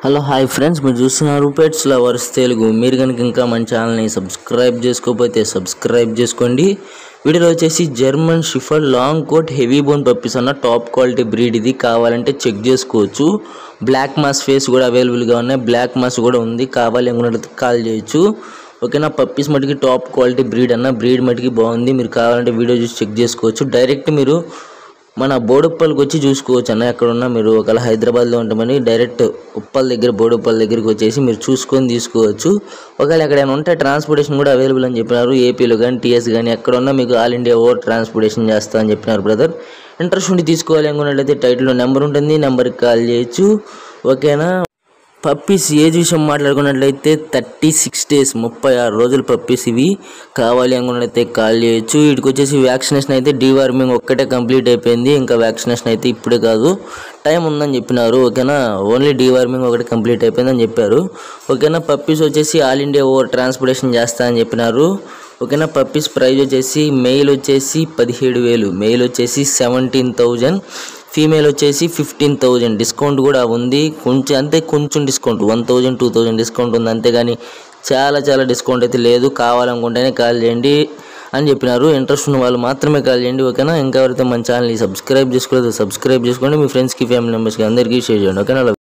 hello hi friends మీరు చూస్తున్నారు pets lovers Telugu మీరు కనుక ఇంకా మన ఛానల్ని సబ్స్క్రైబ్ చేసుకోకపోతే సబ్స్క్రైబ్ చేసుకోండి వీడియోలో వచ్చేసి German shepherd long coat heavy bone puppies అన్న టాప్ క్వాలిటీ బ్రీడ్ ఇది కావాలంటే చెక్ చేసుకోవచ్చు బ్లాక్ మాస్ ఫేస్ కూడా అవైలబుల్గా ఉన్నాయి బ్లాక్ మాస్ కూడా ఉంది కావాలి అనుకున్నట్లయితే కాల్ చేయొచ్చు ఓకేనా పప్పీస్ మటుకి టాప్ క్వాలిటీ బ్రీడ్ అన్న బ్రీడ్ మటుకి బాగుంది మీరు కావాలంటే వీడియో చూసి చెక్ చేసుకోవచ్చు డైరెక్ట్ మీరు మన బోడుప్పల్కి వచ్చి చూసుకోవచ్చు అన్న ఎక్కడ ఉన్నా మీరు ఒకవేళ హైదరాబాద్లో ఉంటామని డైరెక్ట్ ఉప్పల్ దగ్గర బోడుప్పల్ దగ్గరికి వచ్చేసి మీరు చూసుకొని తీసుకోవచ్చు ఒకవేళ ఎక్కడైనా ఉంటే ట్రాన్స్పోర్టేషన్ కూడా అవైలబుల్ అని చెప్పినారు ఏపీలో కానీ టీఎస్ కానీ ఎక్కడ ఉన్నా మీకు ఆల్ ఇండియా ఓవర్ ట్రాన్స్పోర్టేషన్ చేస్తా అని చెప్పినారు బ్రదర్ ఇంట్రెస్ట్ ఉండి తీసుకోవాలి అనుకున్నట్లయితే టైటిల్లో నెంబర్ ఉంటుంది నెంబర్కి కాల్ చేయొచ్చు ఓకేనా పప్పీస్ ఏజ్ విషయం మాట్లాడుకున్నట్లయితే థర్టీ సిక్స్ డేస్ ముప్పై ఆరు రోజులు పప్పీస్ ఇవి కావాలి అనుకున్నట్లయితే కాల్ చేయొచ్చు వీటికి వచ్చేసి వ్యాక్సినేషన్ అయితే డీవార్మింగ్ ఒక్కటే కంప్లీట్ అయిపోయింది ఇంకా వ్యాక్సినేషన్ అయితే ఇప్పుడే కాదు టైం ఉందని చెప్పినారు ఓకేనా ఓన్లీ డీవార్మింగ్ ఒకటి కంప్లీట్ అయిపోయిందని చెప్పారు ఓకేనా పప్పీస్ వచ్చేసి ఆల్ ఇండియా ఓవర్ ట్రాన్స్పోర్టేషన్ చేస్తా అని చెప్పినారు ఓకేనా పప్పీస్ ప్రైస్ వచ్చేసి మెయిల్ వచ్చేసి పదిహేడు వేలు మెయిల్ వచ్చేసి సెవెంటీన్ థౌజండ్ ఫీమేల్ వచ్చేసి ఫిఫ్టీన్ థౌజండ్ డిస్కౌంట్ కూడా ఉంది కొంచెం అంతే కొంచెం discount one thousand two thousand discount ఉంది అంతేగాని చాలా చాలా డిస్కౌంట్ అయితే లేదు కావాలనుకుంటేనే కాల్ చేయండి అని చెప్పినారు ఇంట్రెస్ట్ ఉన్న వాళ్ళు మాత్రమే కాల్ చేయండి ఓకేనా ఇంకా ఎవరైతే మన ఛానల్ని సబ్స్క్రైబ్ చేసుకోలేదు సబ్స్క్రైబ్ చేసుకోండి మీ ఫ్రెండ్స్కి ఫ్యామిలీ మెంబర్స్కి అందరికీ షేర్ చేయండి ఓకేనా